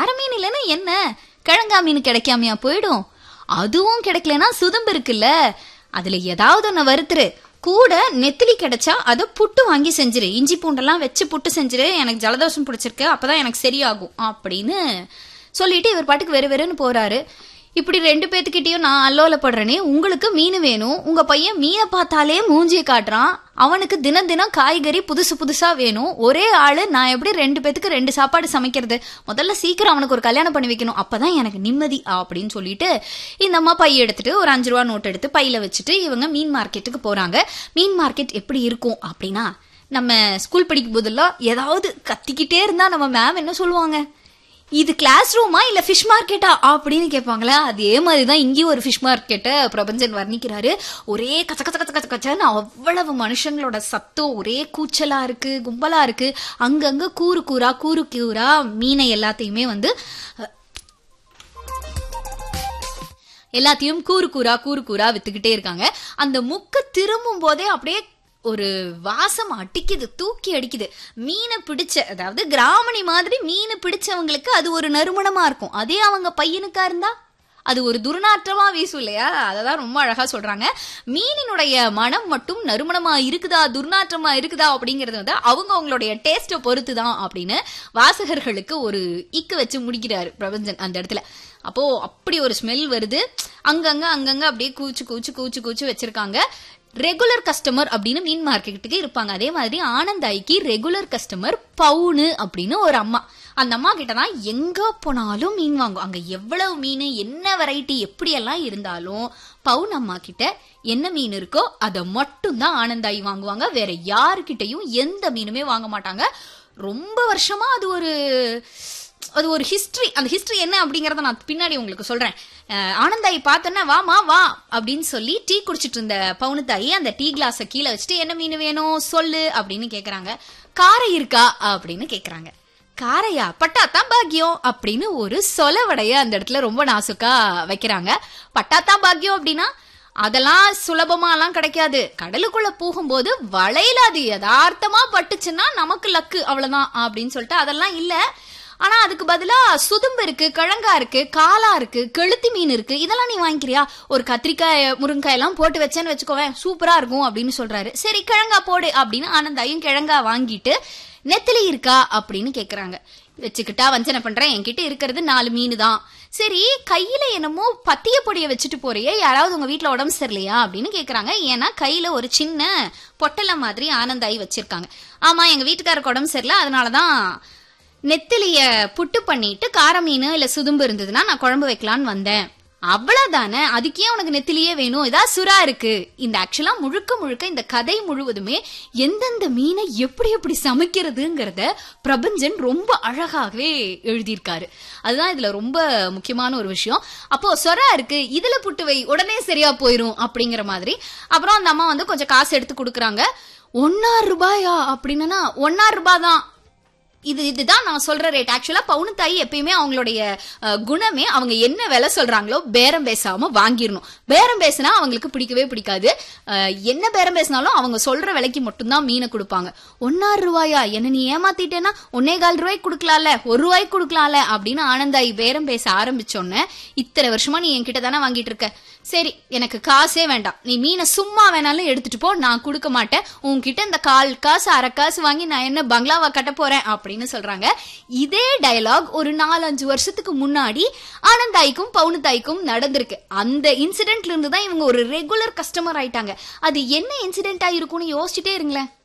கார மீன் இல்லைன்னா என்ன கிழங்கா மீன் கிடைக்காமையா போயிடும் அதுவும் கிடைக்கலனா சுதம்பு இருக்குல்ல அதுல ஏதாவது ஒண்ணு வறுத்துரு கூட நெத்திலி கிடைச்சா அதை புட்டு வாங்கி செஞ்சிரு இஞ்சி பூண்டெல்லாம் வச்சு புட்டு செஞ்சிரு எனக்கு ஜலதோஷம் பிடிச்சிருக்கு அப்பதான் எனக்கு சரியாகும் அப்படின்னு சொல்லிட்டு இவர் பாட்டுக்கு வெறு வெறுன்னு போறாரு இப்படி ரெண்டு பேத்துக்கிட்டயும் நான் அல்லோலப்படுறேனே உங்களுக்கு மீன் வேணும் உங்க பையன் மீனை பார்த்தாலே மூஞ்சியை காட்டுறான் அவனுக்கு தினம் தினம் காய்கறி புதுசு புதுசா வேணும் ஒரே ஆளு நான் எப்படி ரெண்டு பேத்துக்கு ரெண்டு சாப்பாடு சமைக்கிறது முதல்ல சீக்கிரம் அவனுக்கு ஒரு கல்யாணம் பண்ணி வைக்கணும் அப்பதான் எனக்கு நிம்மதி அப்படின்னு சொல்லிட்டு இந்த அம்மா பை எடுத்துட்டு ஒரு அஞ்சு ரூபா நோட் எடுத்து பையில வச்சுட்டு இவங்க மீன் மார்க்கெட்டுக்கு போறாங்க மீன் மார்க்கெட் எப்படி இருக்கும் அப்படின்னா நம்ம ஸ்கூல் படிக்கும் போதெல்லாம் ஏதாவது கத்திக்கிட்டே இருந்தா நம்ம மேம் என்ன சொல்லுவாங்க இது கிளாஸ் ரூமா இல்ல ஃபிஷ் மார்க்கெட்டா அப்படின்னு கேட்பாங்களா அதே மாதிரி தான் இங்கேயும் ஒரு ஃபிஷ் மார்க்கெட்டை பிரபஞ்சன் வர்ணிக்கிறாரு ஒரே கச்ச கச்ச கச்ச கச்ச கச்சன்னு அவ்வளவு மனுஷங்களோட சத்தம் ஒரே கூச்சலா இருக்கு கும்பலா இருக்கு அங்கங்க கூறு கூறா கூறு கூறா மீனை எல்லாத்தையுமே வந்து அஹ், எல்லாத்தையும் கூறு கூறா கூறு கூறா வித்துக்கிட்டே இருக்காங்க அந்த முக்க திரும்பும் போதே அப்படியே ஒரு வாசம் அடிக்குது தூக்கி அடிக்குது மீனை பிடிச்ச அதாவது கிராமணி மாதிரி மீனை பிடிச்சவங்களுக்கு அது ஒரு நறுமணமா இருக்கும் அதே அவங்க பையனுக்கா இருந்தா அது ஒரு துர்நாற்றமா வீசும் இல்லையா அததான் ரொம்ப அழகா சொல்றாங்க மீனினுடைய மனம் மட்டும் நறுமணமா இருக்குதா துர்நாற்றமா இருக்குதா அப்படிங்கறது வந்து அவங்க அவங்களுடைய டேஸ்ட்டை பொறுத்து தான் அப்படின்னு வாசகர்களுக்கு ஒரு இக்கு வச்சு முடிக்கிறாரு பிரபஞ்சன் அந்த இடத்துல அப்போ அப்படி ஒரு ஸ்மெல் வருது அங்கங்க அங்கங்க அப்படியே கூச்சு கூச்சு கூச்சு கூச்சு வச்சிருக்காங்க ரெகுலர் கஸ்டமர் அப்படின்னு மீன் மார்க்கெட்டுக்கு இருப்பாங்க அதே மாதிரி ஆனந்தாய்க்கு ரெகுலர் கஸ்டமர் பவுனு அப்படின்னு ஒரு அம்மா அந்த அம்மா கிட்ட தான் எங்க போனாலும் மீன் வாங்கும் அங்க எவ்வளவு மீன் என்ன வெரைட்டி எப்படியெல்லாம் இருந்தாலும் பவுன் அம்மா கிட்ட என்ன மீன் இருக்கோ அதை மட்டும் தான் ஆனந்தாயி வாங்குவாங்க வேற யாருக்கிட்டையும் எந்த மீனுமே வாங்க மாட்டாங்க ரொம்ப வருஷமா அது ஒரு அது ஒரு ஹிஸ்டரி அந்த ஹிஸ்டரி என்ன அப்படிங்கறத நான் பின்னாடி உங்களுக்கு சொல்றேன் அஹ் ஆனந்தாயி பார்த்தோன்னா வாமா வா அப்படின்னு சொல்லி டீ குடிச்சிட்டு இருந்த பவுனத்தாயி அந்த டீ கிளாஸ கீழே வச்சுட்டு என்ன மீன் வேணும் சொல்லு அப்படின்னு கேக்குறாங்க காரை இருக்கா அப்படின்னு கேக்குறாங்க காரையா பட்டாத்தான் பாக்கியம் அப்படின்னு ஒரு சொலவடைய அந்த இடத்துல ரொம்ப நாசுக்கா வைக்கிறாங்க பட்டாத்தான் பாக்கியம் அப்படின்னா அதெல்லாம் சுலபமாலாம் கிடைக்காது கடலுக்குள்ள போகும்போது வளையல அது யதார்த்தமா பட்டுச்சுன்னா நமக்கு லக்கு அவ்வளவுதான் அப்படின்னு சொல்லிட்டு அதெல்லாம் இல்ல ஆனா அதுக்கு பதிலா சுதும்பு இருக்கு கிழங்கா இருக்கு காலா இருக்கு கெளுத்தி மீன் இருக்கு இதெல்லாம் நீ வாங்கிக்கிறியா ஒரு கத்திரிக்காய் முருங்காய் எல்லாம் போட்டு வச்சேன்னு வச்சுக்கோவேன் சூப்பரா இருக்கும் அப்படின்னு சொல்றாரு சரி கிழங்கா போடு அப்படின்னு ஆனந்தாயும் கிழங்கா வாங்கிட்டு நெத்திலி இருக்கா அப்படின்னு கேக்குறாங்க வச்சுக்கிட்டா வஞ்சனை பண்றேன் என்கிட்ட இருக்கிறது நாலு மீன் தான் சரி கையில என்னமோ பத்திய பொடிய வச்சுட்டு போறியே யாராவது உங்க வீட்ல உடம்பு சரியில்லையா அப்படின்னு கேக்குறாங்க ஏன்னா கையில ஒரு சின்ன பொட்டலை மாதிரி ஆனந்தாயி வச்சிருக்காங்க ஆமா எங்க வீட்டுக்காரருக்கு உடம்பு சரியில்லை அதனாலதான் நெத்திலிய புட்டு பண்ணிட்டு கார மீன் இல்ல சுதும்பு இருந்ததுன்னா நான் குழம்பு வைக்கலான்னு வந்தேன் அவ்வளவுதானே அதுக்கே உனக்கு நெத்திலியே வேணும் இதா சுறா இருக்கு இந்த ஆக்சுவலா முழுக்க முழுக்க இந்த கதை முழுவதுமே எந்தெந்த மீனை எப்படி எப்படி சமைக்கிறதுங்கிறத பிரபஞ்சன் ரொம்ப அழகாகவே எழுதியிருக்காரு அதுதான் இதுல ரொம்ப முக்கியமான ஒரு விஷயம் அப்போ சொரா இருக்கு இதுல புட்டு வை உடனே சரியா போயிரும் அப்படிங்கிற மாதிரி அப்புறம் அந்த அம்மா வந்து கொஞ்சம் காசு எடுத்து கொடுக்குறாங்க ஒன்னாறு ரூபாயா அப்படின்னா ஒன்னாறு ரூபாய் தான் இது இதுதான் நான் சொல்ற ரேட் ஆக்சுவலா பவுனு தாய் எப்பயுமே அவங்களுடைய அஹ், குணமே அவங்க என்ன விலை சொல்றாங்களோ பேரம் பேசாம வாங்கிடணும் பேரம் பேசினா அவங்களுக்கு பிடிக்கவே பிடிக்காது அஹ், என்ன பேரம் பேசினாலும் அவங்க சொல்ற விலைக்கு மட்டும்தான் மீனை கொடுப்பாங்க ஒன்னாறு ரூபாயா என்ன நீ ஏமாத்திட்டேன்னா ஒன்னே கால் ரூபாய்க்கு கொடுக்கலாம்ல ஒரு ரூபாய்க்கு கொடுக்கலாம்ல அப்படின்னு ஆனந்தாயி பேரம் பேச ஆரம்பிச்சோன்னே இத்தனை வருஷமா நீ என்கிட்ட தானே வாங்கிட்டு இருக்க சரி எனக்கு காசே வேண்டாம் நீ மீனை சும்மா வேணாலும் எடுத்துட்டு போ நான் கொடுக்க மாட்டேன் உன்கிட்ட இந்த கால் காசு அரை காசு வாங்கி நான் என்ன பங்களாவா கட்ட போறேன் அப்படின்னு சொல்றாங்க இதே டயலாக் ஒரு நாலஞ்சு வருஷத்துக்கு முன்னாடி ஆனந்தாய்க்கும் பவுனதாய்க்கும் நடந்திருக்கு அந்த இன்சிடென்ட்ல இருந்து தான் இவங்க ஒரு ரெகுலர் கஸ்டமர் ஆயிட்டாங்க அது என்ன இன்சிடென்ட் ஆயிருக்கும்னு யோசிச்சுட்டே இருங்களேன்